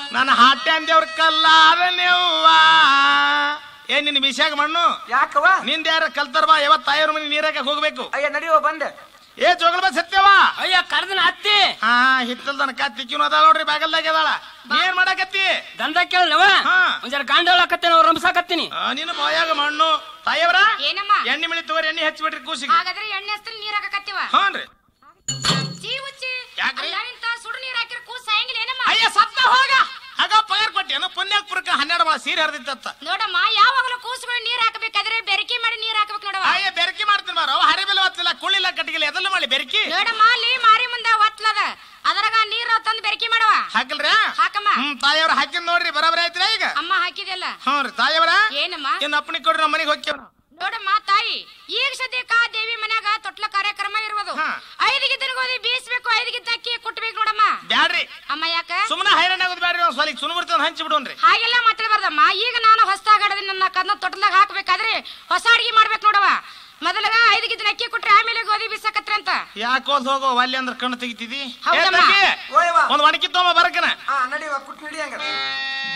ನನ್ನ ಹಾಟೆ ಅಂದೇವ್ರ ಕಲ್ಲಾದನೆವ್ವ ಏನ್ ನಿನ್ ಬಿಸಿಯಾಗ ಮಣ್ಣು ಯಾಕವ ನಿಂದ ಯಾರ ಕಲ್ತಾರ ಬಾ ಯಾವತ್ ತಾಯಿಯವ್ರ ಮನೆ ನೀರಾಗ ಹೋಗ್ಬೇಕು ಅಯ್ಯ ನಡಿಯೋ ಬಂದೆ ಏ ಜೋಗಲ್ ಬಾ ಸತ್ಯವ ಅಯ್ಯ ಕರ್ದನ ಹತ್ತಿ ಹಾ ಹಿತ್ತಲ್ದನ ಕತ್ತಿಕ್ಕಿನ ಅದಾಳ ನೋಡ್ರಿ ಬಾಗಲ್ದಾಗ ಅದಾಳ ನೀ ಏನ್ ಮಾಡಾಕತ್ತಿ ದಂಧ ಕೇಳನವ ಹಾ. ಒಂದ್ ಜರ ಗಾಂಡ ಹೇಳಕತ್ತೇನೆ ಅವ್ರು ರಂಬಸಾಕತ್ತೀನಿ ಆ, ನಿನ್ನ ಬಾಯಾಗ ಮಣ್ಣು ತಾಯಿಯವ್ರ ಏನಮ್ಮ ಎಣ್ಣೆ ಮಿಳಿ ತಗೋರಿ ಎಣ್ಣೆ ಹಚ್ಚಿಬಿಡ್ರಿ ಕೂಸಿಗೆ ಹಾಗಾದ್ರೆ ಎಣ್ಣೆ ಹಸ್ತ್ರ ನೀರ್ ಹಾಕಕತ್ತೀವ ಹ್ಞೂನ್ರಿ ಚೀ ಉಚ್ಚಿ ಯಾಕ್ರಿ? ಅಲ್ಲ ಇಂತ ಸುಡು ನೀರ್ ಹಾಕಿರ ಕೂಸ್ ಸಾಯಂಗಿಲ್ಲ ಏನಮ್ಮ ಅಯ್ಯ ಸತ್ತ ಹೋಗ ಆಗ ಪಗಾರ ಕೊಟ್ಟೇನು ಪುಣ್ಯಾಕ್ಪುರಕ್ಕೆ ಹನ್ನೆರಡು ಮಾ ಸೀರೆ ಹರಿದಿತ್ತ ನೋಡಮ್ಮ ಯಾವಾಗಲೂ ಕೂಸುಗಳು ನೀರ್ ಹಾಕಬೇಕಾದ್ರೆ ಬೆರಕೆ ಮಾಡಿ ನೀರ್ ಹಾಕ್ಬೇಕು ನೋಡವ ಅಯ್ಯ ಬೆರಕಿ ಮಾಡ್ತೀನಿ ಬಾರೋ ಹರಿಬೆಲ್ಲ ಹೊತ್ತಿಲ್ಲ ಕುಳ್ಳಿಲ್ಲ ಕಟ್ಟಿಗಿಲ್ಲ ಎದಲ್ಲ ಮಾಡಿ ಬೆರಕಿ ನೋಡಮ್ಮ ಅಲ್ಲಿ ಮಾರಿ ಮುಂದ ಒತ್ಲದ ಅದರಾಗ ನೀರ್ ತಂದು ಬೆರಕೆ ಮಾಡವ ಹಾಕಲ್ರಿ ಹಾಕಮ್ಮ ಹ್ಮ್ ತಾಯಿಯವ್ರ ಹಾಕಿದ್ ನೋಡ್ರಿ ಬರಾಬರಿ ಆಯ್ತಿರ ಈಗ ಅಮ್ಮ ಹಾಕಿದೆಲ್ಲ ಹ್ಞೂ ರೀ ತಾಯಿಯವ್ರ ಏನಮ್ಮ ಇನ್ ಅಪ್ಪನಿ ಕೊಡ್ರಿ ನಮ್ಮ ಮನೆಗೆ ಹೋಗ್ತೇವ ನೋಡಮ್ಮ ತಾಯಿ ಈಗ ಸದ್ಯಕ್ಕ ದೇವಿ ಮನ್ಯಾಗ ತೊಟ್ಲ ಕಾರ್ಯಕ್ರಮ ಇರುವುದು ಹಾ. ಐದಿಗೆ ಗೋಧಿ ಬೀಸ್ಬೇಕು ಐದಿಗೆ ಅಕ್ಕಿ ಕುಟ್ಬೇಕು ನೋಡಮ್ಮ ಬ್ಯಾಡ್ರಿ ಅಮ್ಮ ಯಾಕ ಸುಮ್ಮನೆ ಹೈರಾಣ ಆಗೋದು ಬ್ಯಾಡ್ರಿ ಒಂದ್ ಸ್ವಲ್ಪ ಸುನು ಬರ್ತದ ಹಂಚಿ ಬಿಡೋನ್ರಿ ಹಾಗೆಲ್ಲ ಮಾತಾಡಬಾರ್ದಮ್ಮ ಈಗ ನಾನು ಹೊಸದಾಗಡದ ನನ್ನ ಕದ್ನ ತೊಟ್ಲದಾಗ ಹಾಕ್ಬೇಕಾದ್ರೆ ಹೊಸ ಅಡಿಗೆ ಮಾಡ್ಬೇಕು ನೋಡವ ಮೊದಲಾಗ ಐದು ಗಿದ್ದ ಅಕ್ಕಿ ಕೊಟ್ರೆ ಆಮೇಲೆ ಗೋಧಿ ಬೀಸಕತ್ರಿ ಅಂತ ಯಾಕೋ ಹೋಗೋ ಅಲ್ಲಿ ಅಂದ್ರೆ ಕಣ್ಣು ತೆಗಿತಿದಿ ಹೌದಮ್ಮ. ಓಯವ್ವ ಒಂದ್ ಒಣಕಿ ತೊಗೊಂಬ ಬರಕನ ಹಾ ನಡಿಯವ ಕುಟ್ ನಡಿ ಹಂಗಾರ